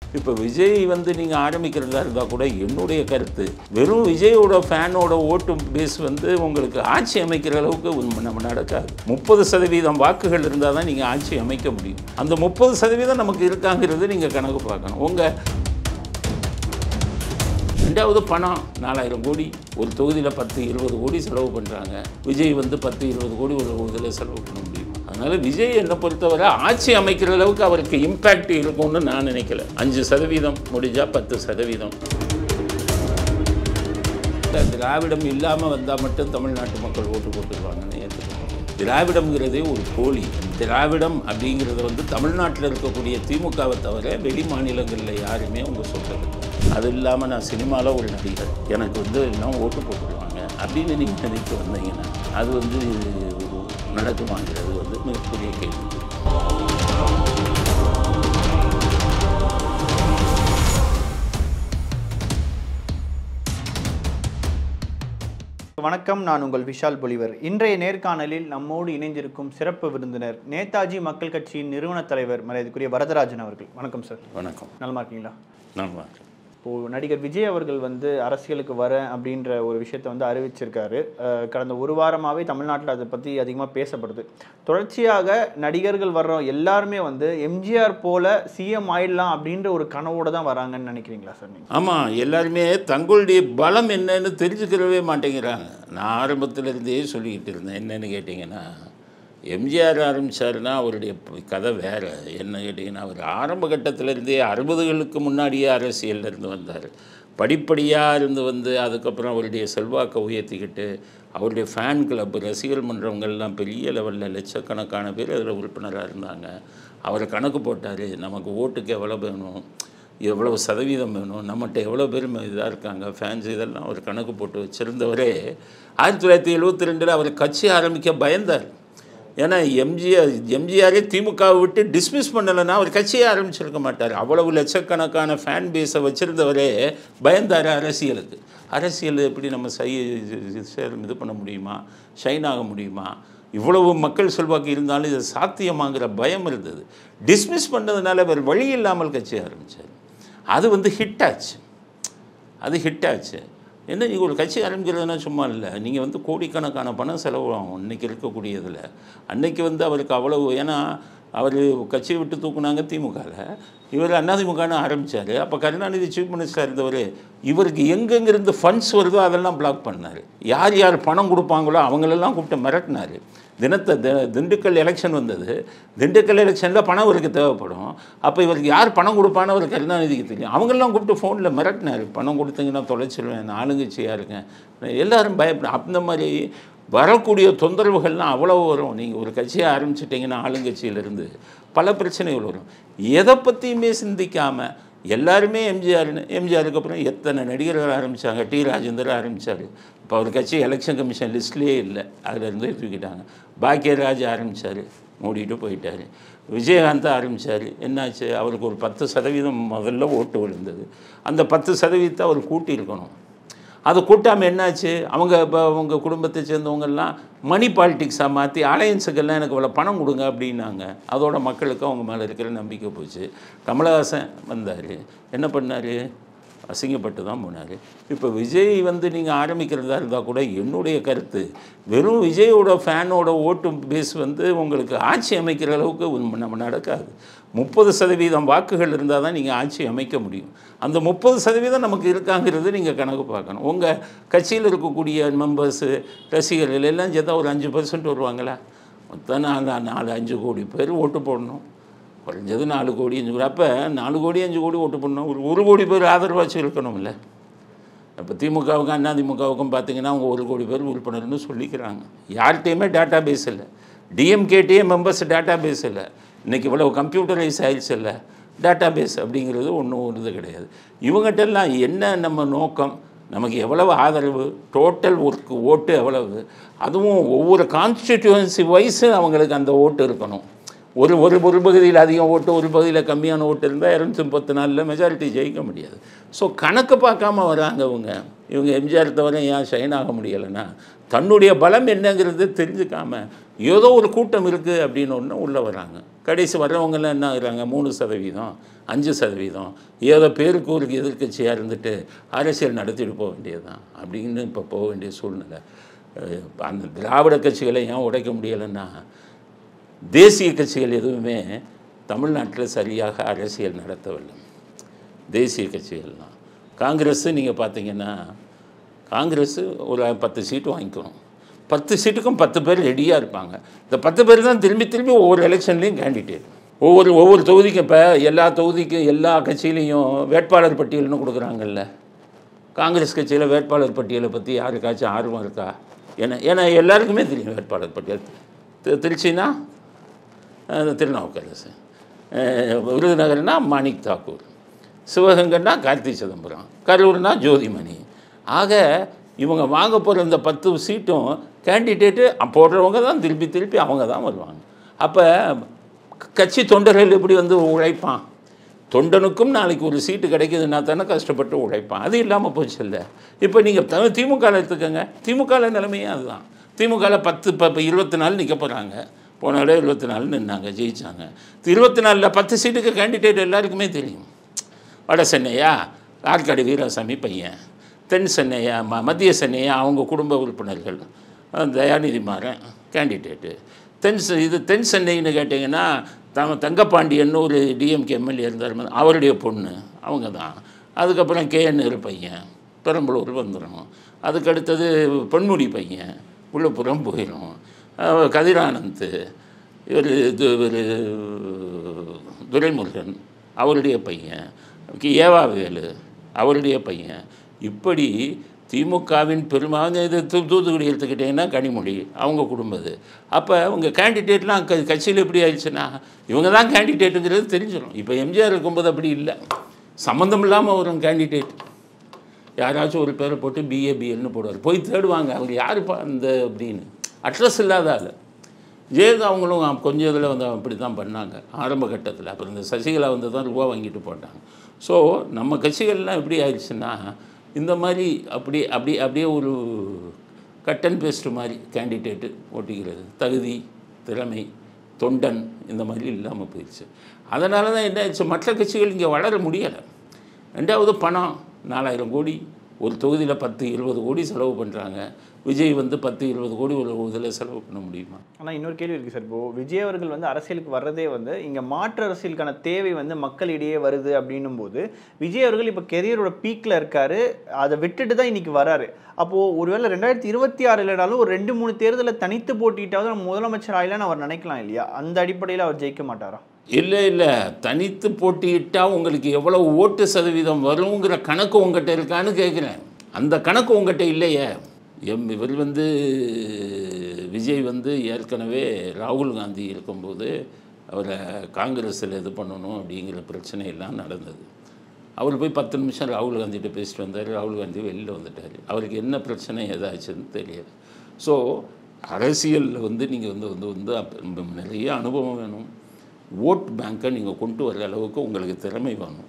இப்போ விஜய் வந்து நீங்கள் ஆரம்பிக்கிறதா இருந்தால் கூட என்னுடைய கருத்து வெறும் விஜயோட ஃபேனோட ஓட்டு பேஸ் வந்து உங்களுக்கு ஆட்சி அமைக்கிற அளவுக்கு உண்மை நம்ம நடக்காது முப்பது சதவீதம் வாக்குகள் இருந்தால் தான் நீங்கள் ஆட்சி அமைக்க முடியும் அந்த முப்பது சதவீதம் நமக்கு இருக்காங்கிறது நீங்கள் கணக்கு பார்க்கணும் உங்கள் ரெண்டாவது பணம் நாலாயிரம் கோடி ஒரு தொகுதியில் பத்து இருபது கோடி செலவு பண்ணுறாங்க விஜய் வந்து பத்து இருபது கோடி ஒரு இதில் செலவு பண்ண முடியும் அதனால் விஜய் என்னை பொறுத்தவரை ஆட்சி அமைக்கிற அளவுக்கு அவருக்கு இம்பேக்ட் இருக்கும்னு நான் நினைக்கல அஞ்சு சதவீதம் முடிஞ்சால் பத்து சதவீதம் இல்ல, திராவிடம் இல்லாமல் வந்தால் மட்டும் தமிழ்நாட்டு மக்கள் ஓட்டு போட்டுருவாங்கன்னு ஏற்றுக்கணும் திராவிடம்ங்கிறதே ஒரு போலி திராவிடம் அப்படிங்கிறது வந்து தமிழ்நாட்டில் இருக்கக்கூடிய திமுகவை தவிர வெளி மாநிலங்களில் யாருமே அவங்க சொல்கிறது அது இல்லாமல் நான் சினிமாவில் ஒரு நடிகர் எனக்கு வந்து எல்லாம் ஓட்டு போட்டுருவாங்க அப்படின்னு நீங்கள் நினைக்க வந்தீங்கன்னா அது வந்து ஒரு நடக்குமாங்கிறது வந்து மிகப்பெரிய கேள்வி வணக்கம் நான் உங்கள் விஷால் பொலிவர் இன்றைய நேர்காணலில் நம்மோடு இணைந்திருக்கும் சிறப்பு விருந்தினர் நேதாஜி மக்கள் கட்சியின் நிறுவனத் தலைவர் மரியாதைக்குரிய வரதராஜன் அவர்கள் வணக்கம் சார் வணக்கம் நலமா இருக்கீங்களா நல்லா இப்போ நடிகர் விஜய் அவர்கள் வந்து அரசியலுக்கு வரேன் அப்படின்ற ஒரு விஷயத்தை வந்து அறிவிச்சிருக்காரு அஹ் கடந்த ஒரு வாரமாகவே தமிழ்நாட்டில் அதை பற்றி அதிகமாக பேசப்படுது தொடர்ச்சியாக நடிகர்கள் வர்ற எல்லாருமே வந்து எம்ஜிஆர் போல சிஎம் ஆயிடலாம் அப்படின்ற ஒரு கனவோட தான் வராங்கன்னு நினைக்கிறீங்களா சார் நீங்கள் ஆமாம் எல்லாருமே தங்களுடைய பலம் என்னன்னு தெரிஞ்சுக்கிறவே மாட்டேங்கிறாங்க நான் ஆரம்பத்துல இருந்தே சொல்லிக்கிட்டு இருந்தேன் என்னன்னு கேட்டிங்கன்னா எம்ஜிஆர் ஆரம்பித்தாருன்னா அவருடைய ப- கதை வேறு என்ன கேட்டிங்கன்னா அவர் ஆரம்ப கட்டத்திலேருந்தே அறுபதுகளுக்கு முன்னாடியே அரசியல்ல இருந்து வந்தார் படிப்படியாக இருந்து வந்து அதுக்கப்புறம் அவருடைய செல்வாக்கை உயர்த்திக்கிட்டு அவருடைய ஃபேன் கிளப் ரசிகர் மன்றங்கள்லாம் பெரிய லெவலில் லட்சக்கணக்கான பேர் அதில் உறுப்பினராக இருந்தாங்க அவர் கணக்கு போட்டார் நமக்கு ஓட்டுக்கு எவ்வளோ வேணும் எவ்வளவு சதவீதம் வேணும் நம்மகிட்ட எவ்வளோ பேர் இதாக இருக்காங்க ஃபேன்ஸ் இதெல்லாம் அவர் கணக்கு போட்டு வச்சுருந்தவரே ஆயிரத்தி தொள்ளாயிரத்தி எழுபத்தி ரெண்டில் அவர் கட்சி ஆரம்பிக்க பயந்தார் ஏன்னா எம்ஜிஆர் எம்ஜிஆரே திமுகவை விட்டு டிஸ்மிஸ் பண்ணலைன்னா அவர் கட்சியே ஆரம்பிச்சிருக்க மாட்டார் அவ்வளவு லட்சக்கணக்கான ஃபேன் பேஸை வச்சுருந்தவரே பயந்தார் அரசியலுக்கு அரசியல் எப்படி நம்ம சை சேர் இது பண்ண முடியுமா ஷைன் ஆக முடியுமா இவ்வளவு மக்கள் செல்வாக்கு இருந்தாலும் இது சாத்தியமாங்கிற பயம் இருந்தது டிஸ்மிஸ் பண்ணதுனால அவர் வழி இல்லாமல் கட்சி ஆரம்பித்தார் அது வந்து ஹிட் ஆச்சு அது ஹிட் ஆச்சு என்ன நீங்கள் ஒரு கட்சி ஆரம்பிக்கிறதுனா சும்மா இல்லை நீங்கள் வந்து கோடிக்கணக்கான பணம் செலவாகும் இன்றைக்கி இருக்கக்கூடியதில் அன்னைக்கு வந்து அவருக்கு அவ்வளவு ஏன்னா அவர் கட்சியை விட்டு தூக்குனாங்க திமுகவில் இவர் அதிமுகன்னு ஆரம்பித்தார் அப்போ கருணாநிதி சீஃப் மினிஸ்டர் இருந்தவர் இவருக்கு எங்கெங்கிருந்து ஃபண்ட்ஸ் வருதோ அதெல்லாம் பிளாக் பண்ணார் யார் யார் பணம் கொடுப்பாங்களோ அவங்களெல்லாம் கூப்பிட்டு மிரட்டினார் தினத்தை தி- திண்டுக்கல் எலெக்ஷன் வந்தது திண்டுக்கல் எலெக்ஷனில் பணம் இவருக்கு தேவைப்படும் அப்போ இவருக்கு யார் பணம் கொடுப்பான்னு அவர் கருணாநிதிக்கு தெரியும் அவங்கெல்லாம் கூப்பிட்டு ஃபோனில் மிரட்டினார் பணம் கொடுத்தீங்கன்னா தொலைச்சிருவேன் நான் ஆளுங்கட்சியாக இருக்கேன் எல்லாரும் பயப்பட அந்த மாதிரி வரக்கூடிய தொந்தரவுகள்லாம் அவ்வளோ வரும் நீங்கள் ஒரு கட்சியை ஆரம்பிச்சிட்டிங்கன்னா ஆளுங்கட்சியிலேருந்து பல பிரச்சனைகள் வரும் எதை பற்றியுமே சிந்திக்காமல் எல்லாருமே எம்ஜிஆர்னு எம்ஜிஆருக்கு அப்புறம் எத்தனை நடிகர்கள் ஆரம்பித்தாங்க டி ராஜேந்தர் ஆரம்பித்தார் இப்போ அவர் கட்சி எலெக்ஷன் கமிஷன் லிஸ்ட்லேயே இல்லை அதிலிருந்தே தூக்கிட்டாங்க பாக்கியராஜ் ஆரம்பித்தார் மூடிட்டு போயிட்டார் விஜயகாந்த் ஆரம்பித்தார் என்னாச்சு அவருக்கு ஒரு பத்து சதவீதம் முதல்ல ஓட்டு விழுந்தது அந்த பத்து சதவீதத்தை அவர் கூட்டியிருக்கணும் அதை கூட்டாமல் என்னாச்சு அவங்க இப்போ அவங்க குடும்பத்தை சேர்ந்தவங்கெல்லாம் மணி பாலிட்டிக்ஸாக மாற்றி அலையன்ஸுக்கெல்லாம் எனக்கு இவ்வளோ பணம் கொடுங்க அப்படின்னாங்க அதோட மக்களுக்கு அவங்க மேலே இருக்கிற நம்பிக்கை போச்சு கமலஹாசன் வந்தார் என்ன பண்ணார் அசிங்கப்பட்டு தான் போனார் இப்போ விஜய் வந்து நீங்கள் ஆரம்பிக்கிறதா இருந்தால் கூட என்னுடைய கருத்து வெறும் விஜயோட ஃபேனோட ஓட்டு பேஸ் வந்து உங்களுக்கு ஆட்சி அமைக்கிற அளவுக்கு உண்மை நம்ம நடக்காது முப்பது சதவீதம் வாக்குகள் இருந்தால் தான் நீங்கள் ஆட்சி அமைக்க முடியும் அந்த முப்பது சதவீதம் நமக்கு இருக்காங்கிறது நீங்கள் கணக்கு பார்க்கணும் உங்கள் கட்சியில் இருக்கக்கூடிய மெம்பர்ஸு ரசிகர்கள் எல்லாம் சேர்த்தா ஒரு அஞ்சு பர்சன்ட் வருவாங்களா மொத்தம் நாலு நாலு அஞ்சு கோடி பேர் ஓட்டு போடணும் குறைஞ்சது நாலு கோடி அஞ்சு கோடி அப்போ நாலு கோடி அஞ்சு கோடி ஓட்டு போடணும் ஒரு ஒரு கோடி பேர் ஆதரவாச்சு இருக்கணும்ல இப்போ திமுகவுக்கும் அதிமுகவுக்கும் பார்த்தீங்கன்னா அவங்க ஒரு கோடி பேர் உறுப்பினர்னு சொல்லிக்கிறாங்க யார்கிட்டையுமே டேட்டா பேஸ் இல்லை டிஎம்கேட்டே மெம்பர்ஸ் டேட்டா பேஸ் இல்லை இன்றைக்கி இவ்வளோ கம்ப்யூட்டரைஸ் ஆயிடுச்சு இல்லை டேட்டா பேஸ் அப்படிங்கிறது ஒன்றும் ஒரு இது கிடையாது இவங்ககிட்டலாம் என்ன நம்ம நோக்கம் நமக்கு எவ்வளவு ஆதரவு டோட்டல் ஒர்க்கு ஓட்டு எவ்வளவு அதுவும் ஒவ்வொரு கான்ஸ்டிடியூவன்சி வைஸு அவங்களுக்கு அந்த ஓட்டு இருக்கணும் ஒரு ஒரு ஒரு பகுதியில் அதிகம் ஓட்டு ஒரு பகுதியில் கம்மியான ஓட்டு இருந்தால் இரநூத்தி முப்பத்தி நாலில் மெஜாரிட்டி ஜெயிக்க முடியாது ஸோ கணக்கு பார்க்காம வராங்க அவங்க இவங்க எம்ஜிஆர் தவிர ஏன் ஷைன் ஆக முடியலைன்னா தன்னுடைய பலம் என்னங்கிறது தெரிஞ்சுக்காம ஏதோ ஒரு கூட்டம் இருக்குது அப்படின்னு ஒன்று உள்ளே வராங்க கடைசி வர்றவங்கெல்லாம் என்ன ஆகுறாங்க மூணு சதவீதம் அஞ்சு சதவீதம் ஏதோ பேருக்கு ஒரு எதிர்க்கட்சியாக இருந்துட்டு அரசியல் நடத்திட்டு போக வேண்டியதுதான் அப்படின்னு இப்போ போக வேண்டிய சூழ்நிலை அஹ் அந்த திராவிட கட்சிகளை ஏன் உடைக்க முடியலைன்னா தேசிய கட்சிகள் எதுவுமே தமிழ்நாட்டில் சரியாக அரசியல் நடத்தவில்லை தேசிய கட்சிகள்லாம் காங்கிரஸ் நீங்கள் பார்த்தீங்கன்னா காங்கிரஸ் ஒரு பத்து சீட்டு வாங்கிக்கிறோம் பத்து சீட்டுக்கும் பத்து பேர் ரெடியாக இருப்பாங்க இந்த பத்து பேர் தான் திரும்பி திரும்பி ஒவ்வொரு எலெக்ஷன்லேயும் கேண்டிடேட் ஒவ்வொரு ஒவ்வொரு தொகுதிக்கும் இப்போ எல்லா தொகுதிக்கும் எல்லா கட்சியிலையும் வேட்பாளர் பட்டியல்னு கொடுக்குறாங்கல்ல காங்கிரஸ் கட்சியில் வேட்பாளர் பட்டியலை பற்றி யாருக்காச்சும் ஆர்வம் இருக்கா ஏன்னா ஏன்னா எல்லாருக்குமே தெரியும் வேட்பாளர் பட்டியல் தி- திருச்சினா அஹ், திருநாவுக்கரசு அஹ், விருதுநகர்னா மாணிக் தாக்கூர் சிவகங்கைன்னா கார்த்தி சிதம்பரம் கரூர்னா ஜோதிமணி ஆக இவங்க வாங்க போகிற இந்த பத்து சீட்டும் கேண்டிடேட்டு போடுறவங்க தான் திருப்பி திருப்பி அவங்க தான் வருவாங்க அப்போ கட்சி தொண்டர்கள் எப்படி வந்து உழைப்பான் தொண்டனுக்கும் நாளைக்கு ஒரு சீட்டு கிடைக்குதுன்னா தானே கஷ்டப்பட்டு உழைப்பான் அது இல்லாமல் போச்சு இல்லை இப்போ நீங்கள் த திமுகவில் எடுத்துக்கோங்க திமுகவில் நிலைமையும் அதுதான் திமுகவில் பத்து இப்போ இப்போ இருபத்தி நாலு நிற்க போகிறாங்க போன விட இருபத்தி நாலு நின்னாங்க ஜெயிச்சாங்க இருபத்தி நாலில் பத்து சீட்டுக்கு கேண்டிடேட் எல்லாருக்குமே தெரியும் வட சென்னையா ஆற்காடு வீராசாமி பையன் தென் சென்னையா ம மத்திய சென்னையா அவங்க குடும்ப உறுப்பினர்கள் அஹ் தயாநிதி மாறன் கேண்டிடேட்டு தென் செ- இது தென் சென்னைன்னு கேட்டிங்கன்னா தம தங்கப்பாண்டியன்னு ஒரு டிஎம்கே எம்எல்ஏ இருந்தார் அவருடைய பொண்ணு அவங்க தான் அதுக்கப்புறம் கேஎன்ஆர் பையன் பெரம்பலூர் வந்துடும் அதுக்கு அடுத்தது பொன்முடி பையன் விழுப்புரம் போயிடும் அஹ் கதிரானந்த் இவர் இது இவர் துரைமுருகன் அவருடைய பையன் ஏவாவேலு அவருடைய பையன் இப்படி திமுகவின் பெரும்பாலும் இது தூ தூத்துக்குடி எடுத்துக்கிட்டிங்கன்னா கனிமொழி அவங்க குடும்பது அப்போ அவங்க கேண்டிடேட்லாம் க கட்சியில் எப்படி ஆயிடுச்சுன்னா இவங்க தான் கேண்டிடேட்டுங்கிறது தெரிஞ்சிடும் இப்போ எம்ஜிஆர் இருக்கும்போது அப்படி இல்லை சம்மந்தம் இல்லாமல் வரும் கேண்டிடேட் யாராச்சும் ஒரு பேரை போட்டு பிஏ பிஎல்னு போடுவார் போய் தேடுவாங்க அவங்க யாருப்பா அந்த அப்படின்னு அட்ரஸ் இல்லாத ஆள் ஜெயலலிதா அவங்களும் கொஞ்சம் இதில் வந்து அப்படி தான் பண்ணாங்க ஆரம்ப கட்டத்தில் அப்புறம் இந்த சசிகலா வந்து தான் ரூபா வாங்கிட்டு போட்டாங்க ஸோ நம்ம கட்சிகள்லாம் எப்படி ஆயிடுச்சுன்னா இந்த மாதிரி அப்படி அப்படி அப்படியே ஒரு கட் அண்ட் பேஸ்ட் மாதிரி கேண்டிடேட்டு ஓட்டிக்கிறது தகுதி திறமை தொண்டன் இந்த மாதிரி இல்லாமல் போயிடுச்சு அதனால தான் என்ன ஆயிடுச்சு மற்ற கட்சிகள் இங்கே வளர முடியலை ரெண்டாவது பணம் நாலாயிரம் கோடி ஒரு தொகுதியில் பத்து இருபது கோடி செலவு பண்ணுறாங்க விஜய் வந்து பத்து இருபது கோடி ஒரு இதில் செலவு பண்ண முடியுமா ஆனால் இன்னொரு கேள்வி இருக்குது சார் இப்போ விஜய் அவர்கள் வந்து அரசியலுக்கு வர்றதே வந்து இங்கே மாற்று அரசியலுக்கான தேவை வந்து மக்களிடையே வருது அப்படின்னும் போது விஜய் அவர்கள் இப்போ கெரியரோட பீக்கில் இருக்காரு அதை விட்டுட்டு தான் இன்னைக்கு வராரு அப்போது ஒருவேளை ரெண்டாயிரத்தி இருபத்தி ஆறு இல்லைனாலும் ஒரு ரெண்டு மூணு தேர்தலில் தனித்து போட்டிட்டாவது நம்ம முதலமைச்சர் ஆகலான்னு அவர் நினைக்கலாம் இல்லையா அந்த அடிப்படையில் அவர் ஜெயிக்க மாட்டாரா இல்லை இல்லை தனித்து போட்டியிட்டால் உங்களுக்கு எவ்வளோ ஓட்டு சதவீதம் வருங்கிற கணக்கு உங்கள்கிட்ட இருக்கான்னு கேட்குறேன் அந்த கணக்கு உங்கள்கிட்ட இல்லையே எம் இவர் வந்து விஜய் வந்து ஏற்கனவே ராகுல் காந்தி இருக்கும்போது அவரை காங்கிரஸில் இது பண்ணணும் அப்படிங்கிற பிரச்சனை எல்லாம் நடந்தது அவர் போய் பத்து நிமிஷம் ராகுல் காந்திகிட்ட பேசிட்டு வந்தார் ராகுல் காந்தி வெளியில் வந்துட்டார் அவருக்கு என்ன பிரச்சனை ஏதாச்சுன்னு தெரியாது ஸோ அரசியலில் வந்து நீங்கள் வந்து வந்து வந்து அப்ப நிறைய அனுபவம் வேணும் ஓட் பேங்க்கை நீங்கள் கொண்டு வர அளவுக்கு உங்களுக்கு திறமை வேணும்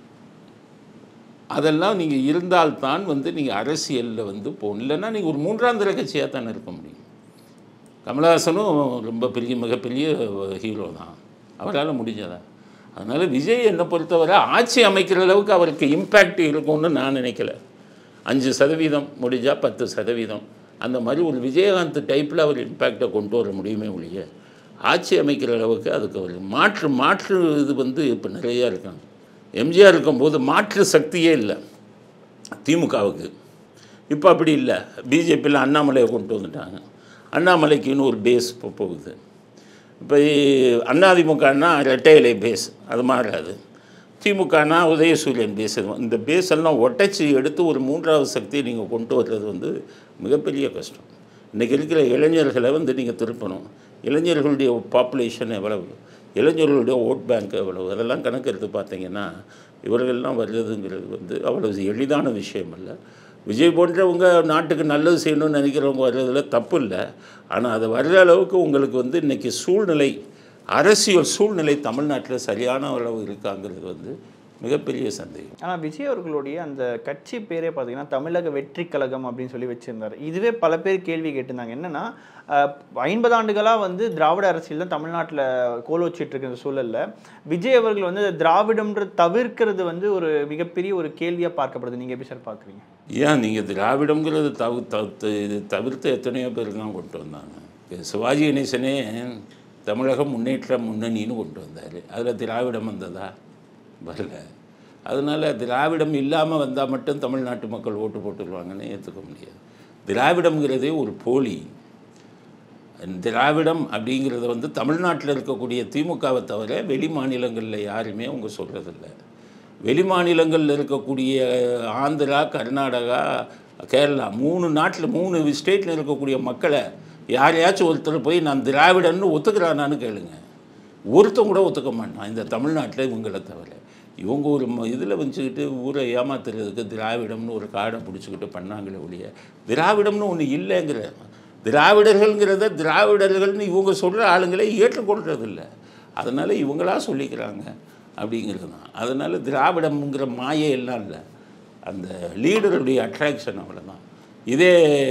அதெல்லாம் நீங்கள் இருந்தால்தான் வந்து நீங்கள் அரசியலில் வந்து போகணும் இல்லைன்னா நீங்கள் ஒரு மூன்றாம் தர கட்சியாக தானே இருக்க முடியும் கமலஹாசனும் ரொம்ப பெரிய மிகப்பெரிய ஹீரோ தான் அவரால் முடிஞ்சதா அதனால் விஜய் என்னை பொறுத்தவரை ஆட்சி அமைக்கிற அளவுக்கு அவருக்கு இம்பேக்ட் இருக்கும்னு நான் நினைக்கல அஞ்சு சதவீதம் முடிஞ்சால் பத்து சதவீதம் அந்த மாதிரி ஒரு விஜயகாந்த் டைப்பில் அவர் இம்பேக்டை கொண்டு வர முடியுமே ஒழிய ஆட்சி அமைக்கிற அளவுக்கு அதுக்கு ஒரு மாற்று மாற்று இது வந்து இப்போ நிறையா இருக்காங்க எம்ஜிஆர் இருக்கும்போது மாற்று சக்தியே இல்லை திமுகவுக்கு இப்போ அப்படி இல்லை பிஜேபியில் அண்ணாமலையை கொண்டு வந்துட்டாங்க அண்ணாமலைக்குன்னு ஒரு பேஸ் இப்போ போகுது இப்போ அதிமுகன்னா ரெட்டை இலை பேஸ் அது மாறாது திமுகனா உதயசூரியன் பேஸ் இது. இந்த பேஸ் எல்லாம் ஒட்டச்சி எடுத்து ஒரு மூன்றாவது சக்தியை நீங்கள் கொண்டு வர்றது வந்து மிகப்பெரிய கஷ்டம் இன்றைக்கி இருக்கிற இளைஞர்களை வந்து நீங்கள் திருப்பணும் இளைஞர்களுடைய பாப்புலேஷன் எவ்வளவு இளைஞர்களுடைய ஓட் பேங்க் எவ்வளவு அதெல்லாம் கணக்கு எடுத்து பார்த்தீங்கன்னா இவர்கள்லாம் வர்றதுங்கிறது வந்து அவ்வளவு எளிதான விஷயம் அல்ல விஜய் போன்றவங்க நாட்டுக்கு நல்லது செய்யணும்னு நினைக்கிறவங்க வர்றதுல தப்பு இல்லை ஆனால் அது வர்ற அளவுக்கு உங்களுக்கு வந்து இன்றைக்கி சூழ்நிலை அரசியல் சூழ்நிலை தமிழ்நாட்டில் சரியான அளவு இருக்காங்கிறது வந்து மிகப்பெரிய சந்தேகம் ஆனால் விஜய் அவர்களுடைய அந்த கட்சி பேரே பார்த்தீங்கன்னா தமிழக வெற்றி கழகம் அப்படின்னு சொல்லி வச்சிருந்தாரு இதுவே பல பேர் கேள்வி கேட்டிருந்தாங்க என்னன்னா அஹ், ஐம்பது ஆண்டுகளாக வந்து திராவிட அரசியல் தான் தமிழ்நாட்டில் கோல் வச்சிட்டு இருக்கிற சூழல்ல விஜய் அவர்கள் வந்து திராவிடம்ன்ற தவிர்க்கிறது வந்து ஒரு மிகப்பெரிய ஒரு கேள்வியாக பார்க்கப்படுது நீங்கள் எப்படி சார் பார்க்குறீங்க ஏன் நீங்கள் திராவிடங்கிறது தவு தவிர்த்து இது தவிர்த்து எத்தனையோ பேர் தான் கொண்டு வந்தாங்க இப்ப சிவாஜி கணேசனே தமிழக முன்னேற்ற முன்னணின்னு கொண்டு வந்தார் அதில் திராவிடம் வந்ததா வரல அதனால் திராவிடம் இல்லாமல் வந்தால் மட்டும் தமிழ்நாட்டு மக்கள் ஓட்டு போட்டுருவாங்கன்னு ஏற்றுக்க முடியாது திராவிடம்ங்கிறதே ஒரு போலி திராவிடம் அப்படிங்கிறத வந்து தமிழ்நாட்டில் இருக்கக்கூடிய திமுகவை தவிர வெளி மாநிலங்களில் யாருமே அவங்க சொல்கிறதில்ல வெளி மாநிலங்களில் இருக்கக்கூடிய ஆந்திரா கர்நாடகா கேரளா மூணு நாட்டில் மூணு ஸ்டேட்டில் இருக்கக்கூடிய மக்களை யாரையாச்சும் ஒருத்தர் போய் நான் திராவிடன்னு ஒத்துக்கிறானான்னு கேளுங்க ஒருத்தன் கூட ஒத்துக்க மாட்டான் இந்த தமிழ்நாட்டில் இவங்களை தவிர இவங்க ஒரு இதில் வச்சுக்கிட்டு ஊரை ஏமாத்துறதுக்கு திராவிடம்னு ஒரு காடை பிடிச்சிக்கிட்டு பண்ணாங்களே ஒழிய திராவிடம்னு ஒன்று இல்லைங்கிற திராவிடர்கள்ங்கிறத திராவிடர்கள்னு இவங்க சொல்கிற ஆளுங்களே ஏற்றுக்கொள்கிறதில்ல அதனால் இவங்களா சொல்லிக்கிறாங்க அப்படிங்கிறது தான் அதனால் திராவிடம்ங்கிற மாயை எல்லாம் இல்லை அந்த லீடருடைய அட்ராக்ஷன் அவ்வளோதான் இதே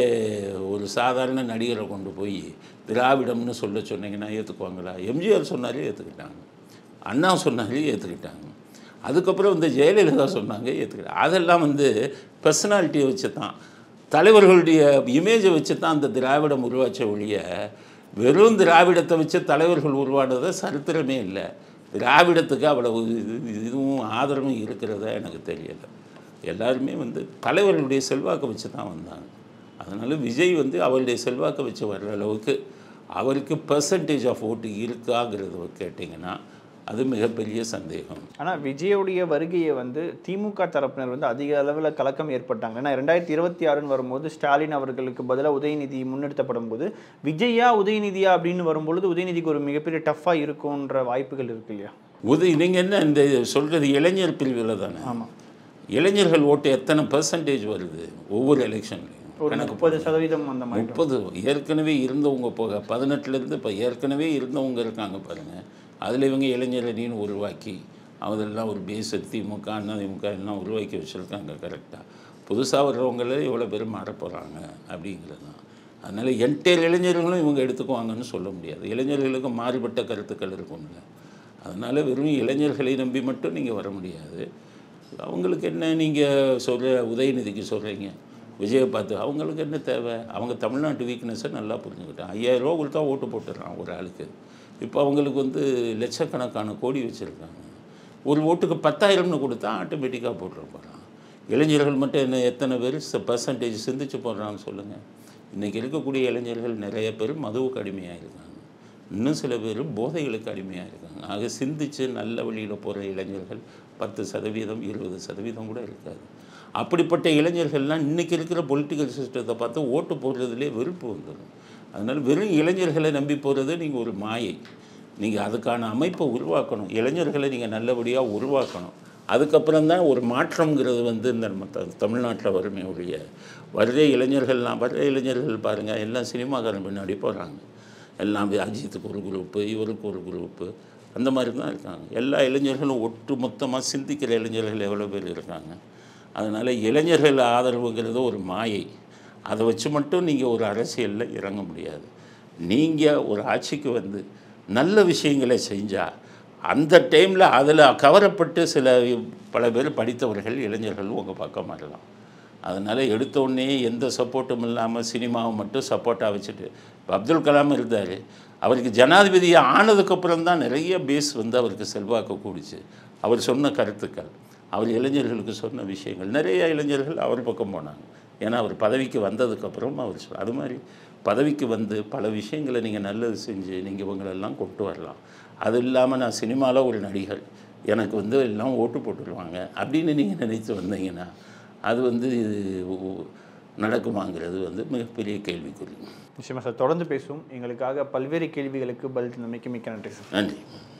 ஒரு சாதாரண நடிகரை கொண்டு போய் திராவிடம்னு சொல்ல சொன்னீங்கன்னா ஏற்றுக்குவாங்களா எம்ஜிஆர் சொன்னாலே ஏற்றுக்கிட்டாங்க அண்ணா சொன்னாலே ஏற்றுக்கிட்டாங்க அதுக்கப்புறம் இந்த ஜெயலலிதா சொன்னாங்க ஏற்றுக்கிட்டாங்க அதெல்லாம் வந்து பர்சனாலிட்டியை வச்சு தான் தலைவர்களுடைய இமேஜை வச்சு தான் அந்த திராவிடம் உருவாச்ச ஒழிய வெறும் திராவிடத்தை வச்சு தலைவர்கள் உருவானதை சரித்திரமே இல்லை திராவிடத்துக்கு அவ்வளவு இது இதுவும் ஆதரவும் இருக்கிறதா எனக்கு தெரியலை எல்லாருமே வந்து தலைவர்களுடைய செல்வாக்கை வச்சு தான் வந்தாங்க அதனால் விஜய் வந்து அவருடைய செல்வாக்கை வச்சு வர்ற அளவுக்கு அவருக்கு பர்சன்டேஜ் ஆஃப் ஓட்டு இருக்காங்கிறத கேட்டிங்கன்னா அது மிகப்பெரிய சந்தேகம் ஆனால் விஜயோடைய வருகையை வந்து திமுக தரப்பினர் வந்து அதிக அளவில் கலக்கம் ஏற்பட்டாங்க ஏன்னா ரெண்டாயிரத்தி இருபத்தி ஆறுன்னு வரும்போது ஸ்டாலின் அவர்களுக்கு பதிலாக உதயநிதி முன்னெடுத்தப்படும் போது விஜயா உதயநிதியா அப்படின்னு வரும்பொழுது உதயநிதிக்கு ஒரு மிகப்பெரிய டஃப்பாக இருக்குன்ற வாய்ப்புகள் இருக்கு இல்லையா உதய் நீங்கள் என்ன இந்த சொல்கிறது இளைஞர் பிரிவில் தானே ஆமாம் இளைஞர்கள் ஓட்டு எத்தனை பர்சன்டேஜ் வருது ஒவ்வொரு எலெக்ஷன்லையும் ஒரு முப்பது சதவீதம் அந்த மாதிரி முப்பது ஏற்கனவே இருந்தவங்க போக பதினெட்டுலேருந்து இப்போ ஏற்கனவே இருந்தவங்க இருக்காங்க பாருங்கள் அதில் இவங்க இளைஞரணின்னு உருவாக்கி அதெல்லாம் ஒரு பேஸ் திமுக அண்ணா திமுக எல்லாம் உருவாக்கி வச்சுருக்காங்க கரெக்டாக புதுசாக வர்றவங்களே இவ்வளோ பேர் மாற போகிறாங்க அப்படிங்கிறது தான் அதனால் என்டையர் இளைஞர்களும் இவங்க எடுத்துக்குவாங்கன்னு சொல்ல முடியாது இளைஞர்களுக்கு மாறுபட்ட கருத்துக்கள் இருக்கும்ல அதனால் வெறும் இளைஞர்களை நம்பி மட்டும் நீங்கள் வர முடியாது அவங்களுக்கு என்ன நீங்கள் சொல்கிற உதயநிதிக்கு சொல்கிறீங்க விஜயை பார்த்து அவங்களுக்கு என்ன தேவை அவங்க தமிழ்நாட்டு வீக்னஸை நல்லா புரிஞ்சுக்கிட்டான் ஐயாயிரம் ரூபா கொடுத்தா ஓட்டு போட்டுடுறான் ஒரு ஆளுக்கு இப்போ அவங்களுக்கு வந்து லட்சக்கணக்கான கோடி வச்சுருக்காங்க ஒரு ஓட்டுக்கு பத்தாயிரம்னு கொடுத்தா ஆட்டோமேட்டிக்காக போட்டுற போகிறான் இளைஞர்கள் மட்டும் என்ன எத்தனை பேர் பர்சன்டேஜ் சிந்திச்சு போடுறான்னு சொல்லுங்கள் இன்றைக்கி இருக்கக்கூடிய இளைஞர்கள் நிறைய பேர் மதுவுக்கு அடிமையாக இருக்காங்க இன்னும் சில பேர் போதைகளுக்கு அடிமையாக இருக்காங்க ஆக சிந்திச்சு நல்ல வழியில் போகிற இளைஞர்கள் பத்து சதவீதம் இருபது சதவீதம் கூட இருக்காது அப்படிப்பட்ட இளைஞர்கள்லாம் இன்றைக்கி இருக்கிற பொலிட்டிக்கல் சிஸ்டத்தை பார்த்து ஓட்டு போடுறதுலே வெறுப்பு வந்துடும் அதனால் வெறும் இளைஞர்களை நம்பி போகிறது நீங்கள் ஒரு மாயை நீங்கள் அதுக்கான அமைப்பை உருவாக்கணும் இளைஞர்களை நீங்கள் நல்லபடியாக உருவாக்கணும் அதுக்கப்புறம் தான் ஒரு மாற்றம்ங்கிறது வந்து இந்த நம்ம த தமிழ்நாட்டில் வருமே ஒழிய வர்ற இளைஞர்கள்லாம் வர்ற இளைஞர்கள் பாருங்கள் எல்லாம் சினிமாக்காரன் பின்னாடி போகிறாங்க எல்லாம் அஜித்துக்கு ஒரு குரூப்பு இவருக்கு ஒரு குரூப்பு அந்த மாதிரி தான் இருக்காங்க எல்லா இளைஞர்களும் ஒட்டு மொத்தமாக சிந்திக்கிற இளைஞர்கள் எவ்வளோ பேர் இருக்காங்க அதனால் இளைஞர்கள் ஆதரவுங்கிறது ஒரு மாயை அதை வச்சு மட்டும் நீங்கள் ஒரு அரசியலில் இறங்க முடியாது நீங்கள் ஒரு ஆட்சிக்கு வந்து நல்ல விஷயங்களை செஞ்சால் அந்த டைமில் அதில் கவரப்பட்டு சில பல பேர் படித்தவர்கள் இளைஞர்கள் உங்கள் பக்கம் வரலாம் அதனால் எடுத்த உடனே எந்த சப்போர்ட்டும் இல்லாமல் சினிமாவை மட்டும் சப்போர்ட்டாக வச்சுட்டு இப்போ அப்துல் கலாம் இருந்தார் அவருக்கு ஜனாதிபதியாக ஆனதுக்கப்புறம் தான் நிறைய பேஸ் வந்து அவருக்கு செல்வாக்கு கூடிச்சு அவர் சொன்ன கருத்துக்கள் அவர் இளைஞர்களுக்கு சொன்ன விஷயங்கள் நிறைய இளைஞர்கள் அவர் பக்கம் போனாங்க ஏன்னா அவர் பதவிக்கு வந்ததுக்கப்புறம் அவர் சொல் அது மாதிரி பதவிக்கு வந்து பல விஷயங்களை நீங்கள் நல்லது செஞ்சு நீங்கள் இவங்களெல்லாம் கொண்டு வரலாம் அது இல்லாமல் நான் சினிமாவில் ஒரு நடிகர் எனக்கு வந்து எல்லாம் ஓட்டு போட்டுருவாங்க அப்படின்னு நீங்கள் நினைத்து வந்தீங்கன்னா அது வந்து நடக்குமாங்கிறது வந்து மிகப்பெரிய கேள்விக்குறி நிச்சயமா சார் தொடர்ந்து பேசுவோம் எங்களுக்காக பல்வேறு கேள்விகளுக்கு பதில் தந்தமைக்கு மிக்க நன்றி சார் நன்றி